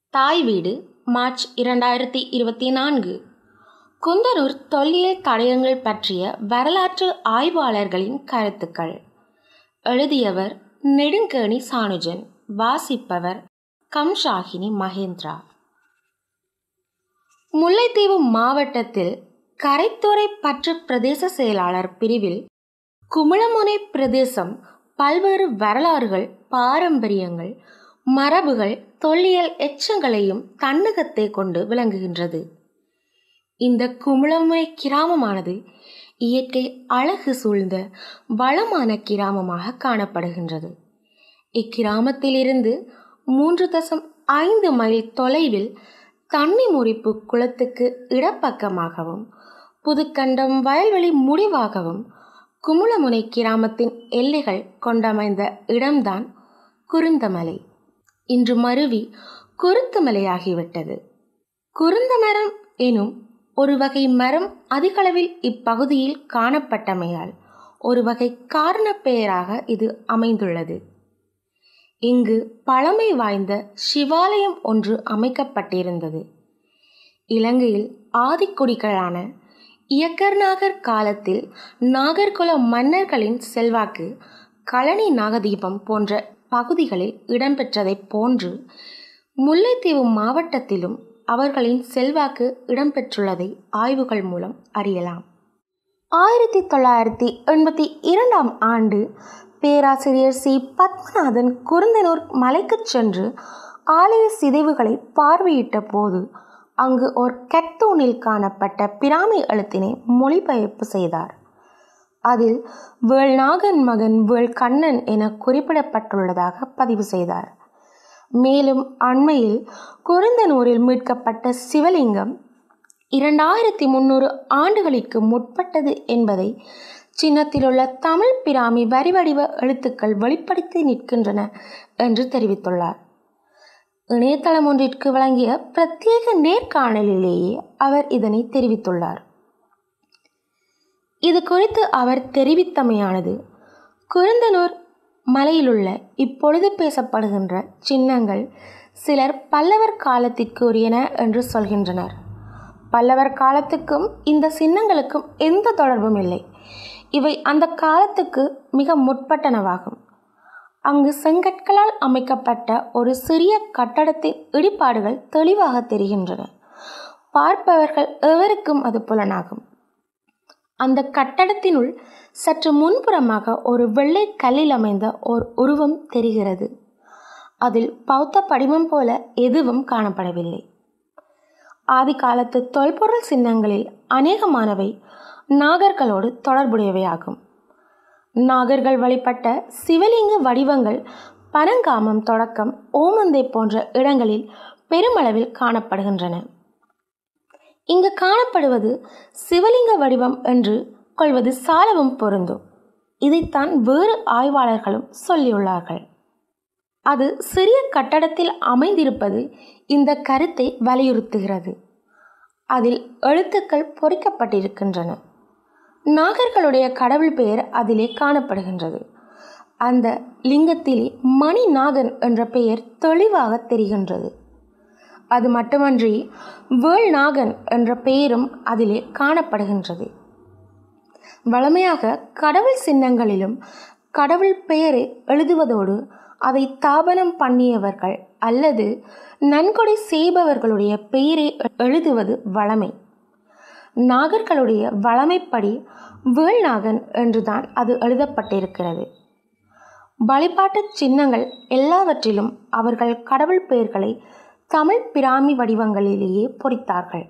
தாய் வீடு மார்ச் இரண்டாயிரத்தி இருபத்தி நான்கு குந்தனூர் தொல்லியல் தடயங்கள் பற்றிய வரலாற்று ஆய்வாளர்களின் கருத்துக்கள் எழுதியவர் நெடுங்கேணி சானுஜன் வாசிப்பவர் கம்ஷாகினி மகேந்திரா முல்லைத்தீவு மாவட்டத்தில் கரைத்துறை பற்று பிரதேச செயலாளர் பிரிவில் குமிழமுனை பிரதேசம் பல்வேறு வரலாறுகள் பாரம்பரியங்கள் மரபுகள் தொல்லியல் எச்சங்களையும் தன்னகத்தை கொண்டு விளங்குகின்றது இந்த குமிழமுனை கிராமமானது இயற்கை அழகு சூழ்ந்த வளமான கிராமமாக காணப்படுகின்றது இக்கிராமத்திலிருந்து மூன்று தசம் ஐந்து மைல் தொலைவில் தண்ணி முறிப்பு குளத்துக்கு இடப்பக்கமாகவும் புதுக்கண்டம் வயல்வெளி முடிவாகவும் குமுளமுனை கிராமத்தின் எல்லைகள் கொண்டமைந்த இடம்தான் குருந்தமலை இன்று மருவி குருத்துமலையாகிவிட்டது குருந்தமரம் எனும் ஒரு வகை மரம் அதிகளவில் இப்பகுதியில் காணப்பட்டமையால் ஒரு வகை காரண பெயராக இது அமைந்துள்ளது இங்கு பழமை வாய்ந்த சிவாலயம் ஒன்று அமைக்கப்பட்டிருந்தது இலங்கையில் ஆதிக்குடிகளான இயக்கர்நாகர் காலத்தில் நாகர்குல மன்னர்களின் செல்வாக்கு கழனி நாகதீபம் போன்ற பகுதிகளில் இடம்பெற்றதைப் போன்று முல்லைத்தீவு மாவட்டத்திலும் அவர்களின் செல்வாக்கு இடம்பெற்றுள்ளதை ஆய்வுகள் மூலம் அறியலாம் ஆயிரத்தி தொள்ளாயிரத்தி எண்பத்தி இரண்டாம் ஆண்டு பேராசிரியர் சி பத்மநாதன் குருந்தனூர் மலைக்குச் சென்று ஆலய சிதைவுகளை பார்வையிட்ட போது அங்கு ஒரு கெத்தூனில் காணப்பட்ட பிராமி எழுத்தினை மொழிபெயர்ப்பு செய்தார் அதில் வேள்நாகன் மகன் வேள் கண்ணன் என குறிப்பிடப்பட்டுள்ளதாக பதிவு செய்தார் மேலும் அண்மையில் குருந்தனூரில் மீட்கப்பட்ட சிவலிங்கம் இரண்டாயிரத்தி முன்னூறு ஆண்டுகளுக்கு முற்பட்டது என்பதை சின்னத்திலுள்ள தமிழ் பிராமி வரிவடிவ எழுத்துக்கள் வெளிப்படுத்தி நிற்கின்றன என்று தெரிவித்துள்ளார் இணையதளம் ஒன்றிற்கு வழங்கிய பிரத்யேக நேர்காணலிலேயே அவர் இதனை தெரிவித்துள்ளார் இது குறித்து அவர் தெரிவித்தமையானது குருந்தனூர் மலையிலுள்ள இப்பொழுது பேசப்படுகின்ற சின்னங்கள் சிலர் பல்லவர் காலத்திற்கு உரியன என்று சொல்கின்றனர் பல்லவர் காலத்துக்கும் இந்த சின்னங்களுக்கும் எந்த தொடர்பும் இல்லை இவை அந்த காலத்துக்கு மிக முற்பட்டனவாகும் அங்கு செங்கற்களால் அமைக்கப்பட்ட ஒரு சிறிய கட்டடத்தின் இடிபாடுகள் தெளிவாக தெரிகின்றன பார்ப்பவர்கள் எவருக்கும் அது புலனாகும் அந்த கட்டடத்தினுள் சற்று முன்புறமாக ஒரு வெள்ளை கல்லில் அமைந்த ஓர் உருவம் தெரிகிறது அதில் பௌத்த படிமம் போல எதுவும் காணப்படவில்லை ஆதி காலத்து தொல்பொருள் சின்னங்களில் அநேகமானவை நாகர்களோடு தொடர்புடையவையாகும் நாகர்கள் வழிபட்ட சிவலிங்க வடிவங்கள் பனங்காமம் தொடக்கம் ஓமந்தை போன்ற இடங்களில் பெருமளவில் காணப்படுகின்றன இங்கு காணப்படுவது சிவலிங்க வடிவம் என்று கொள்வது சாலவும் பொருந்தும் இதைத்தான் வேறு ஆய்வாளர்களும் சொல்லியுள்ளார்கள் அது சிறிய கட்டடத்தில் அமைந்திருப்பது இந்த கருத்தை வலியுறுத்துகிறது அதில் எழுத்துக்கள் பொறிக்கப்பட்டிருக்கின்றன நாகர்களுடைய கடவுள் பெயர் அதிலே காணப்படுகின்றது அந்த லிங்கத்திலே மணி நாகன் என்ற பெயர் தெளிவாக தெரிகின்றது அது மட்டுமன்றி வேள்நாகன் என்ற பெயரும் அதிலே காணப்படுகின்றது வளமையாக கடவுள் சின்னங்களிலும் கடவுள் பெயரை எழுதுவதோடு அதை தாபனம் பண்ணியவர்கள் அல்லது நன்கொடை செய்பவர்களுடைய பெயரை எழுதுவது வளமை நாகர்களுடைய வளமைப்படி வேள்நாகன் என்றுதான் அது எழுதப்பட்டிருக்கிறது வழிபாட்டு சின்னங்கள் எல்லாவற்றிலும் அவர்கள் கடவுள் பெயர்களை தமிழ் பிராமி வடிவங்களிலேயே பொறித்தார்கள்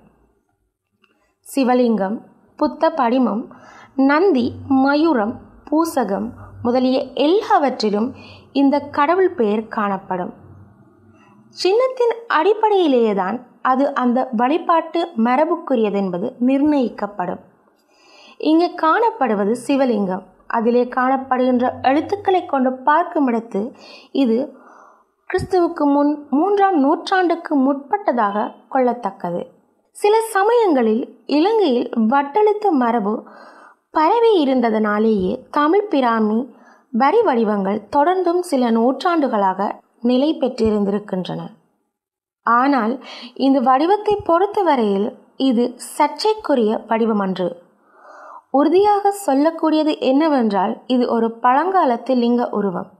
சிவலிங்கம் புத்த படிமம் நந்தி மயூரம் பூசகம் முதலிய எல்லாவற்றிலும் இந்த கடவுள் பெயர் காணப்படும் சின்னத்தின் அடிப்படையிலேயேதான் அது அந்த வழிபாட்டு மரபுக்குரியதென்பது நிர்ணயிக்கப்படும் இங்கு காணப்படுவது சிவலிங்கம் அதிலே காணப்படுகின்ற எழுத்துக்களை கொண்டு பார்க்கும் இடத்து இது கிறிஸ்துவுக்கு முன் மூன்றாம் நூற்றாண்டுக்கு முற்பட்டதாக கொள்ளத்தக்கது சில சமயங்களில் இலங்கையில் வட்டெழுத்து மரபு பரவி இருந்ததனாலேயே தமிழ் பிராமி வரி வடிவங்கள் தொடர்ந்தும் சில நூற்றாண்டுகளாக நிலை பெற்றிருந்திருக்கின்றன ஆனால் இந்த வடிவத்தை பொறுத்தவரையில் இது சர்ச்சைக்குரிய வடிவமன்று உறுதியாக சொல்லக்கூடியது என்னவென்றால் இது ஒரு பழங்காலத்து லிங்க உருவம்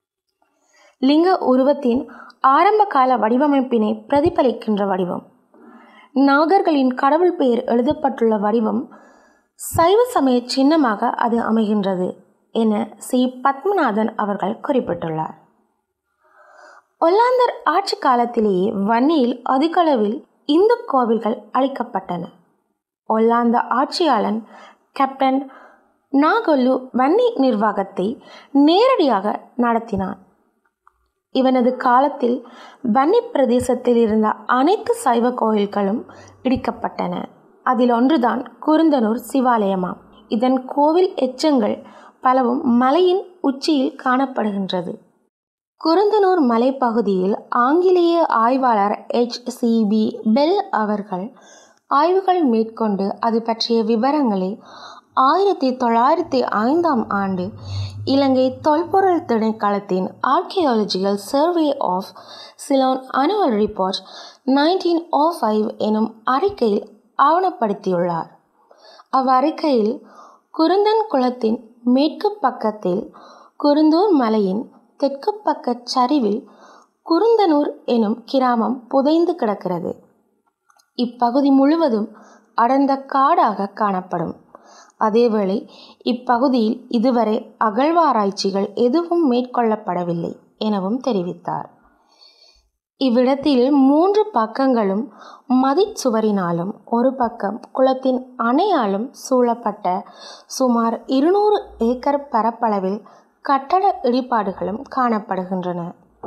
லிங்க உருவத்தின் ஆரம்ப கால வடிவமைப்பினை பிரதிபலிக்கின்ற வடிவம் நாகர்களின் கடவுள் பெயர் எழுதப்பட்டுள்ள வடிவம் சைவ சமய சின்னமாக அது அமைகின்றது என சி பத்மநாதன் அவர்கள் குறிப்பிட்டுள்ளார் ஒல்லாந்தர் ஆட்சி காலத்திலேயே வன்னியில் அதிகளவில் இந்து கோவில்கள் அளிக்கப்பட்டன ஒல்லாந்த ஆட்சியாளன் கேப்டன் நாகொல்லு வன்னி நிர்வாகத்தை நேரடியாக நடத்தினான் இவனது காலத்தில் வன்னி பிரதேசத்தில் இருந்த அனைத்து சைவ கோயில்களும் இடிக்கப்பட்டன அதில் ஒன்றுதான் குருந்தனூர் சிவாலயமாம் இதன் கோவில் எச்சங்கள் பலவும் மலையின் உச்சியில் காணப்படுகின்றது குருந்தனூர் மலைப்பகுதியில் ஆங்கிலேய ஆய்வாளர் எச் சி பி பெல் அவர்கள் ஆய்வுகள் மேற்கொண்டு அது பற்றிய விவரங்களை ஆயிரத்தி தொள்ளாயிரத்தி ஐந்தாம் ஆண்டு இலங்கை தொல்பொருள் திணைக்களத்தின் archaeological survey of Ceylon annual report nineteen o five எனும் அறிக்கையில் ஆவணப்படுத்தியுள்ளார் அவ்வறிக்கையில் குருந்தன் குளத்தின் மேற்கு பக்கத்தில் குருந்தூர் மலையின் தெற்கு பக்க சரிவில் குருந்தனூர் எனும் கிராமம் புதைந்து கிடக்கிறது இப்பகுதி முழுவதும் அடர்ந்த காடாக காணப்படும் அதேவேளை இப்பகுதியில் இதுவரை அகழ்வாராய்ச்சிகள் எதுவும் மேற்கொள்ளப்படவில்லை எனவும் தெரிவித்தார் இவ்விடத்தில் மூன்று பக்கங்களும் மதிச்சுவரினாலும் ஒரு பக்கம் குளத்தின் அணையாலும் சூழப்பட்ட சுமார் இருநூறு ஏக்கர் பரப்பளவில் கட்டட இடிபாடுகளும் காணப்படுகின்றன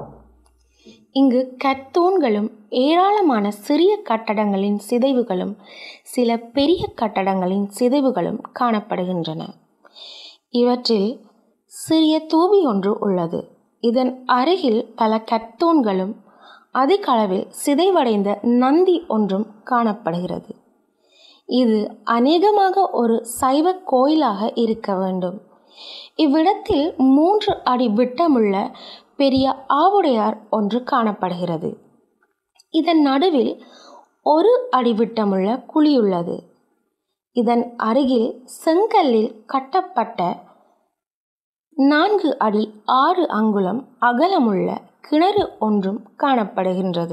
இங்கு கத்தூண்களும் ஏராளமான சிறிய கட்டடங்களின் சிதைவுகளும் சில பெரிய கட்டடங்களின் சிதைவுகளும் காணப்படுகின்றன இவற்றில் சிறிய தூபி ஒன்று உள்ளது இதன் அருகில் பல கத்தூண்களும் அதிக அளவில் சிதைவடைந்த நந்தி ஒன்றும் காணப்படுகிறது இது அநேகமாக ஒரு சைவ கோயிலாக இருக்க வேண்டும் இவ்விடத்தில் மூன்று அடி விட்டமுள்ள பெரிய ஆவுடையார் ஒன்று காணப்படுகிறது இதன் நடுவில் ஒரு அடி விட்டமுள்ள குழியுள்ளது இதன் அருகில் செங்கல்லில் கட்டப்பட்ட நான்கு அடி ஆறு அங்குலம் அகலமுள்ள கிணறு ஒன்றும் காணப்படுகின்றது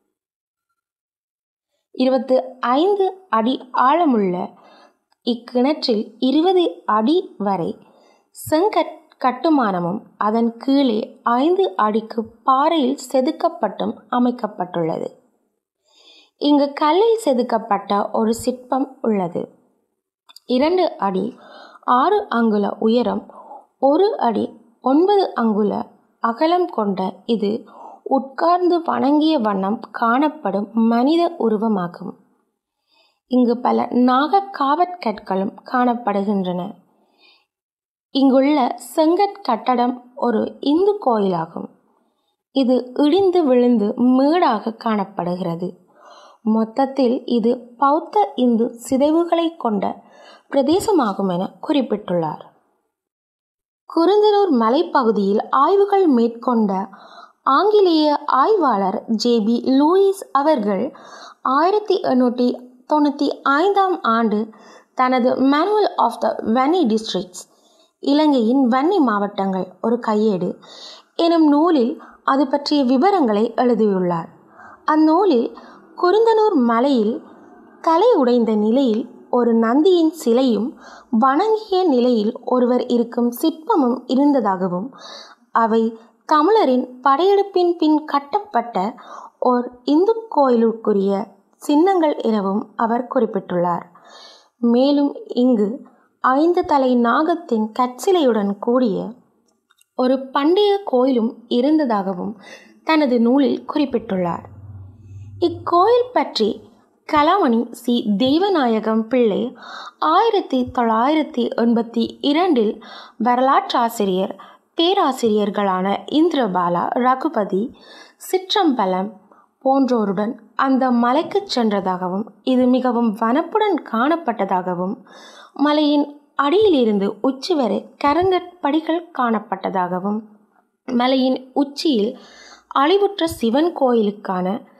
இருபத்து ஐந்து அடி ஆழமுள்ள இக்கிணற்றில் இருபது அடி வரை செங்கற் கட்டுமானமும் அதன் கீழே ஐந்து அடிக்கு பாறையில் செதுக்கப்பட்டும் அமைக்கப்பட்டுள்ளது இங்கு கல்லில் செதுக்கப்பட்ட ஒரு சிற்பம் உள்ளது இரண்டு அடி ஆறு அங்குல உயரம் ஒரு அடி ஒன்பது அங்குல அகலம் கொண்ட இது உட்கார்ந்து வணங்கிய வண்ணம் காணப்படும் மனித உருவமாகும் இங்கு பல நாக காவற்கற்களும் காணப்படுகின்றன இங்குள்ள செங்கற் கட்டடம் ஒரு இந்து கோயிலாகும் இது இடிந்து விழுந்து மேடாக காணப்படுகிறது மொத்தத்தில் இது பௌத்த இந்து சிதைவுகளை கொண்ட பிரதேசமாகும் என குறிப்பிட்டுள்ளார் குருந்தனூர் மலைப்பகுதியில் ஆய்வுகள் மேற்கொண்ட ஆங்கிலேய ஆய்வாளர் ஜே பி லூயிஸ் அவர்கள் ஆயிரத்தி எண்ணூற்றி தொண்ணூற்றி ஐந்தாம் ஆண்டு தனது manual of the Vanni districts இலங்கையின் வன்னி மாவட்டங்கள் ஒரு கையேடு எனும் நூலில் அது பற்றிய விவரங்களை எழுதியுள்ளார் அந்நூலில் குருந்தனூர் மலையில் தலை உடைந்த நிலையில் ஒரு நந்தியின் சிலையும் வணங்கிய நிலையில் ஒருவர் இருக்கும் சிற்பமும் இருந்ததாகவும் அவை தமிழரின் படையெடுப்பின் பின் கட்டப்பட்ட ஓர் இந்து கோயிலுக்குரிய சின்னங்கள் எனவும் அவர் குறிப்பிட்டுள்ளார் மேலும் இங்கு ஐந்து தலை நாகத்தின் கற்சிலையுடன் கூடிய ஒரு பண்டைய கோயிலும் இருந்ததாகவும் தனது நூலில் குறிப்பிட்டுள்ளார் இக்கோயில் பற்றி கலாமணி சி தெய்வநாயகம் பிள்ளை ஆயிரத்தி தொள்ளாயிரத்தி எண்பத்தி இரண்டில் வரலாற்றாசிரியர் பேராசிரியர்களான இந்திரபாலா ரகுபதி சிற்றம்பலம் போன்றோருடன் அந்த மலைக்கு சென்றதாகவும் இது மிகவும் வனப்புடன் காணப்பட்டதாகவும் மலையின் அடியிலிருந்து உச்சி வரை கருங்கற்படிகள் காணப்பட்டதாகவும் மலையின் உச்சியில் அழிவுற்ற சிவன் கோயிலுக்கான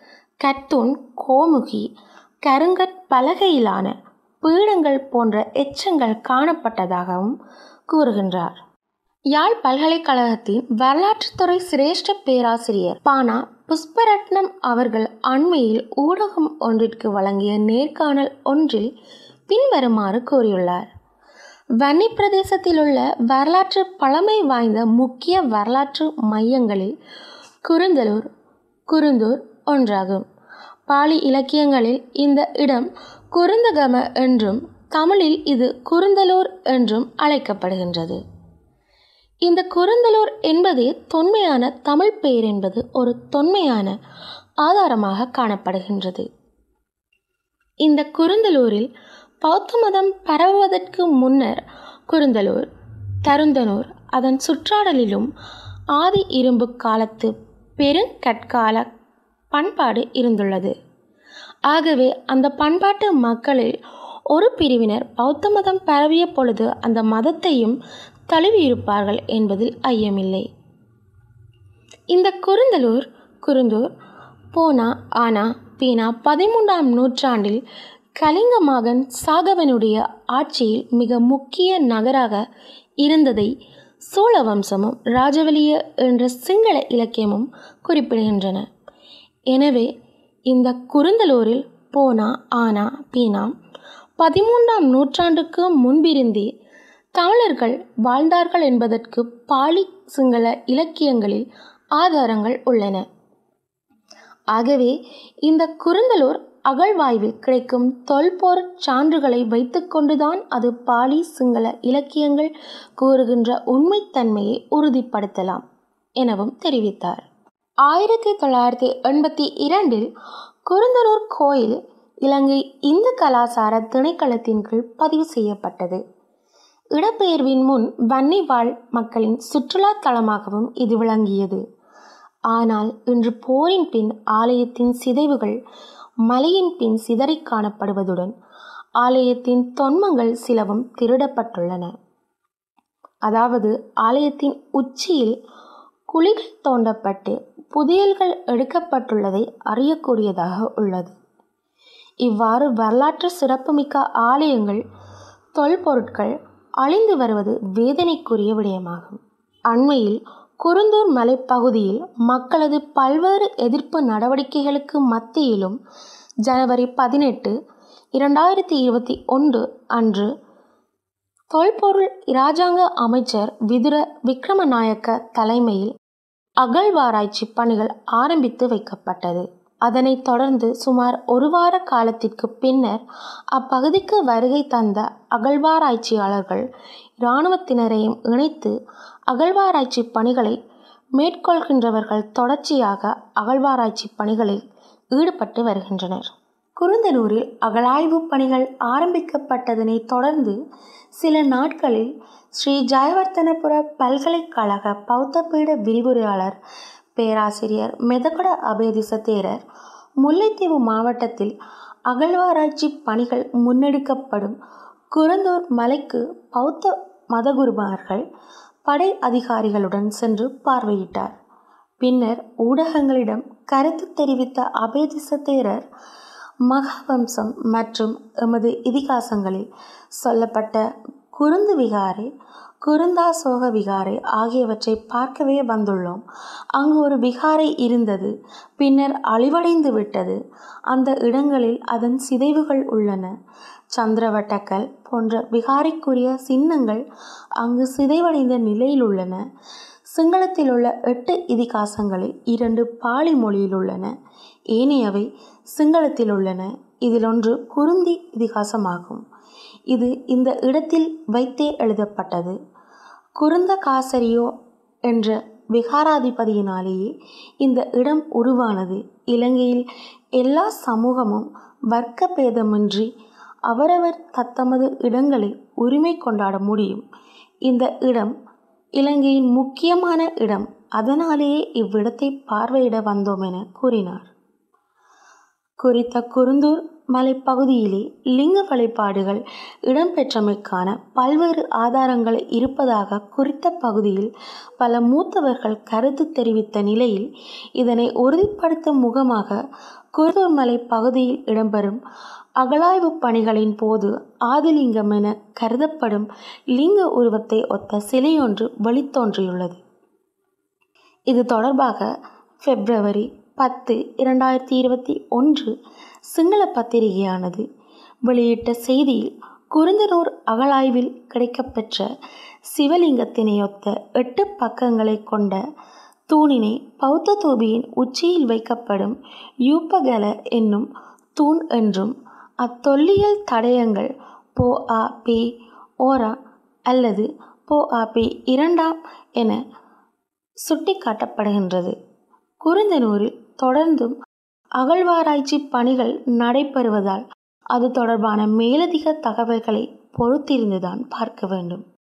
கத்தூன் கோமுகி கருங்கற் பலகையிலான பீடங்கள் போன்ற எச்சங்கள் காணப்பட்டதாகவும் கூறுகின்றார் யாழ் பல்கலைக்கழகத்தின் வரலாற்றுத்துறை சிரேஷ்ட பேராசிரியர் பானா புஷ்பரட்னம் அவர்கள் அண்மையில் ஊடகம் ஒன்றிற்கு வழங்கிய நேர்காணல் ஒன்றில் பின்வருமாறு கூறியுள்ளார் வன்னி பிரதேசத்தில் உள்ள வரலாற்று பழமை வாய்ந்த முக்கிய வரலாற்று மையங்களில் குருந்தலூர் குருந்தூர் ஒன்றாகும் பாலி இலக்கியங்களில் இந்த இடம் குருந்தகம என்றும் தமிழில் இது குருந்தலூர் என்றும் அழைக்கப்படுகின்றது இந்த குருந்தலூர் என்பதே தொன்மையான தமிழ் பெயர் என்பது ஒரு தொன்மையான ஆதாரமாக காணப்படுகின்றது இந்த குருந்தலூரில் பௌத்த மதம் பரவுவதற்கு முன்னர் குருந்தலூர் தருந்தனூர் அதன் சுற்றாடலிலும் ஆதி இரும்பு காலத்து பெருங்கற்கால பண்பாடு இருந்துள்ளது ஆகவே அந்த பண்பாட்டு மக்களில் ஒரு பிரிவினர் பௌத்த மதம் பரவிய பொழுது அந்த மதத்தையும் தழுவியிருப்பார்கள் என்பதில் ஐயமில்லை இந்த குருந்தலூர் குருந்தூர் போனா ஆனா பீனா பதிமூன்றாம் நூற்றாண்டில் கலிங்க மகன் சாகவனுடைய ஆட்சியில் மிக முக்கிய நகராக இருந்ததை சோழ வம்சமும் ராஜவலிய என்ற சிங்கள இலக்கியமும் குறிப்பிடுகின்றன எனவே இந்த குருந்தலூரில் போனா ஆனா பீனா பதிமூன்றாம் நூற்றாண்டுக்கு முன்பிருந்தே தமிழர்கள் வாழ்ந்தார்கள் என்பதற்கு பாலி சிங்கள இலக்கியங்களில் ஆதாரங்கள் உள்ளன ஆகவே இந்த குருந்தலூர் அகழ்வாய்வில் கிடைக்கும் தொல்பொருட் சான்றுகளை வைத்துக்கொண்டுதான் அது பாலி சிங்கள இலக்கியங்கள் கூறுகின்ற உண்மைத்தன்மையை உறுதிப்படுத்தலாம் எனவும் தெரிவித்தார் ஆயிரத்தி தொள்ளாயிரத்தி எண்பத்தி இரண்டில் குருந்தலூர் கோயில் இலங்கை இந்து கலாசார திணைக்களத்தின் கீழ் பதிவு செய்யப்பட்டது இடப்பெயர்வின் முன் வன்னி வாழ் மக்களின் சுற்றுலா தலமாகவும் இது விளங்கியது ஆனால் இன்று போரின் பின் ஆலயத்தின் சிதைவுகள் மலையின் பின் சிதறி காணப்படுவதுடன் ஆலயத்தின் தொன்மங்கள் சிலவும் திருடப்பட்டுள்ளன அதாவது ஆலயத்தின் உச்சியில் குழிகள் தோண்டப்பட்டு புதையல்கள் எடுக்கப்பட்டுள்ளதை அறியக்கூடியதாக உள்ளது இவ்வாறு வரலாற்று சிறப்புமிக்க ஆலயங்கள் தொல்பொருட்கள் அழிந்து வருவது வேதனைக்குரிய விடயமாகும் அண்மையில் குருந்தூர் மலைப்பகுதியில் மக்களது பல்வேறு எதிர்ப்பு நடவடிக்கைகளுக்கு மத்தியிலும் ஜனவரி பதினெட்டு இரண்டாயிரத்தி இருபத்தி ஒன்று அன்று தொல்பொருள் இராஜாங்க அமைச்சர் விதுர விக்ரமநாயக்க தலைமையில் அகழ்வாராய்ச்சி பணிகள் ஆரம்பித்து வைக்கப்பட்டது அதனைத் தொடர்ந்து சுமார் ஒரு வார காலத்திற்கு பின்னர் அப்பகுதிக்கு வருகை தந்த அகழ்வாராய்ச்சியாளர்கள் இராணுவத்தினரையும் இணைத்து அகழ்வாராய்ச்சி பணிகளை மேற்கொள்கின்றவர்கள் தொடர்ச்சியாக அகழ்வாராய்ச்சி பணிகளில் ஈடுபட்டு வருகின்றனர் குருந்தலூரில் அகழாய்வு பணிகள் ஆரம்பிக்கப்பட்டதனை தொடர்ந்து சில நாட்களில் ஸ்ரீ ஜெயவர்த்தனபுர பல்கலைக்கழக பௌத்தபீட விரிவுரையாளர் பேராசிரியர் மெதகொட அபேதிச தேரர் முல்லைத்தீவு மாவட்டத்தில் அகழ்வாராய்ச்சி பணிகள் முன்னெடுக்கப்படும் குருந்தூர் மலைக்கு பௌத்த மதகுருமார்கள் படை அதிகாரிகளுடன் சென்று பார்வையிட்டார் பின்னர் ஊடகங்களிடம் கருத்து தெரிவித்த அபேதிச தேரர் மகாவம்சம் மற்றும் எமது இதிகாசங்களில் சொல்லப்பட்ட குருந்து விகாரை குருந்தாசோக விகாரை ஆகியவற்றை பார்க்கவே வந்துள்ளோம் அங்கு ஒரு விகாரை இருந்தது பின்னர் அழிவடைந்து விட்டது அந்த இடங்களில் அதன் சிதைவுகள் உள்ளன சந்திரவட்டக்கல் போன்ற விகாரைக்குரிய சின்னங்கள் அங்கு சிதைவடைந்த நிலையில் உள்ளன சிங்களத்தில் உள்ள எட்டு இதிகாசங்களில் இரண்டு பாலி மொழியில் உள்ளன ஏனையவை சிங்களத்தில் உள்ளன இதில் ஒன்று குருந்தி இதிகாசமாகும் இது இந்த இடத்தில் வைத்தே எழுதப்பட்டது குருந்த காசரியோ என்ற விகாராதிபதியினாலேயே இந்த இடம் உருவானது இலங்கையில் எல்லா சமூகமும் வர்க்க பேதமின்றி அவரவர் தத்தமது இடங்களில் உரிமை கொண்டாட முடியும் இந்த இடம் இலங்கையின் முக்கியமான இடம் அதனாலேயே இவ்விடத்தை பார்வையிட வந்தோம் என கூறினார் குறித்த குருந்தூர் மலைப்பகுதியிலே லிங்க வழிபாடுகள் இடம்பெற்றமைக்கான பல்வேறு ஆதாரங்கள் இருப்பதாக குறித்த பகுதியில் பல மூத்தவர்கள் கருத்து தெரிவித்த நிலையில் இதனை உறுதிப்படுத்தும் முகமாக குருந்தூர் மலை பகுதியில் இடம்பெறும் அகழாய்வு பணிகளின் போது ஆதிலிங்கம் என கருதப்படும் லிங்க உருவத்தை ஒத்த சிலையொன்று வெளித்தோன்றியுள்ளது இது தொடர்பாக பிப்ரவரி பத்து இரண்டாயிரத்தி இருபத்தி ஒன்று சிங்கள பத்திரிகையானது வெளியிட்ட செய்தியில் குருந்தனூர் அகழாய்வில் கிடைக்கப்பெற்ற சிவலிங்கத்தினையொத்த எட்டு பக்கங்களை கொண்ட தூணினை பௌத்த தூபியின் உச்சியில் வைக்கப்படும் யூப்பகல என்னும் தூண் என்றும் அத்தொல்லியல் தடயங்கள் போ ஆ பி ஓரா அல்லது போ ஆ பி இரண்டாம் என சுட்டிக்காட்டப்படுகின்றது குருந்தனூரில் தொடர்ந்தும் அகழ்வாராய்ச்சி பணிகள் நடைபெறுவதால் அது தொடர்பான மேலதிக தகவல்களை பொறுத்திருந்துதான் பார்க்க வேண்டும்